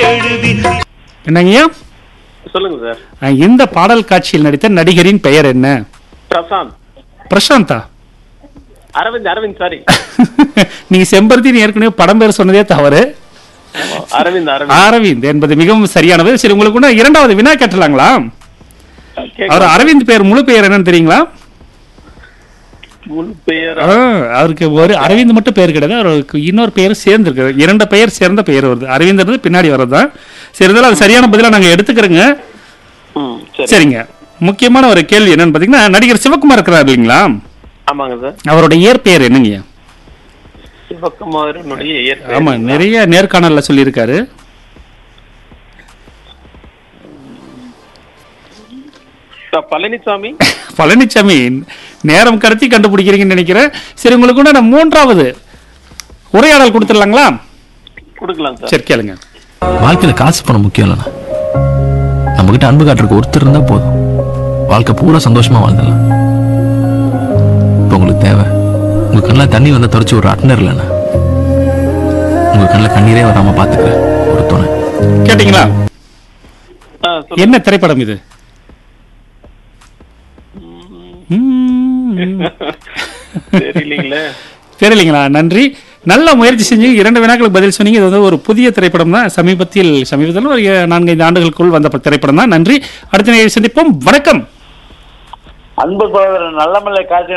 எழுதி என்னங்கய்யா சொல்லுங்க சார் அஹ், இந்த பாடல் காட்சியில் நடித்த நடிகரின் பெயர் என்ன பிரசாந்த் பிரசாந்தா அரவிந்த் அரவிந்த் சாரி நீங்க செம்பருத்தின்னு ஏற்கனவே படம் பேர் சொன்னதே தவறு அரவிந்த் அரவிந்த் அரவிந்த் என்பது மிகவும் சரியானது சரி உங்களுக்கு கூட இரண்டாவது வினா கேட்டலாங்களா அவர் அரவிந்த் பேர் முழு பெயர் என்னன்னு தெரியுங்களா முழு பெயர் ஆ, அவருக்கு ஒரு அரவிந்த் மட்டும் பெயர் கிடையாது அவருக்கு இன்னொரு பெயர் சேர்ந்து இருக்கு இரண்டு பெயர் சேர்ந்த பெயர் வருது அரவிந்த்ன்றது பின்னாடி வர்றது தான் சரி இருந்தாலும் அது சரியான பதிலா நாங்க எடுத்துக்கிறோங்க ம் சரி சரிங்க முக்கியமான ஒரு கேள்வி என்னன்னு பாத்தீங்கன்னா நடிகர் சிவகுமார் இருக்கிறார் இல்லைங்களா ஆமாங்க சார் அவருடைய இயற்பெயர் என்னங்க சிவகுமாரனுடைய இயற்பெயர் ஆமா நிறைய நேர்காணல்ல சொல்லியிருக்காரு சார், பழனிசாமி பழனிசாமி நேரம் கடத்தி கண்டுபிடிக்கிறீங்கன்னு நினைக்கிறேன் சரி உங்களுக்கு கூட நான் மூன்றாவது உரையாடல் கொடுத்துடலாங்களா கொடுக்கலாம் சார் சரி கேளுங்க வாழ்க்கையில காசு பணம் முக்கியம் இல்லைண்ணா நம்ம கிட்ட அன்பு காட்டுறதுக்கு ஒருத்தர் இருந்தா போதும் வாழ்க்கை பூரா சந்தோஷமா வாழ்ந்துடலாம் இப்போ உங்களுக்கு தேவை உங்க கண்ணில் தண்ணி வந்தா தொடச்சு ஒரு அட்னர் இல்லைண்ணா உங்க கண்ணில் கண்ணீரே வராம பாத்துக்கிற ஒரு துணை கேட்டீங்களா ஆ, சொல்லுங்க. என்ன திரைப்படம் இது ம். தெரியலீங்களே தெரியலைங்களா நன்றி நல்ல முயற்சி செஞ்சு இரண்டு வினாக்களுக்கு பதில் சொன்னீங்க இது வந்து ஒரு புதிய திரைப்படம் தான் சமீபத்தில் சமீபத்தில் ஒரு நான்கைந்து ஆண்டுகளுக்குள் வந்த திரைப்படம் தான் நன்றி அடுத்த நேரம் சந்திப்போம் வணக்கம் அன்பு சகோதரன் நல்லமல்லை காட்சி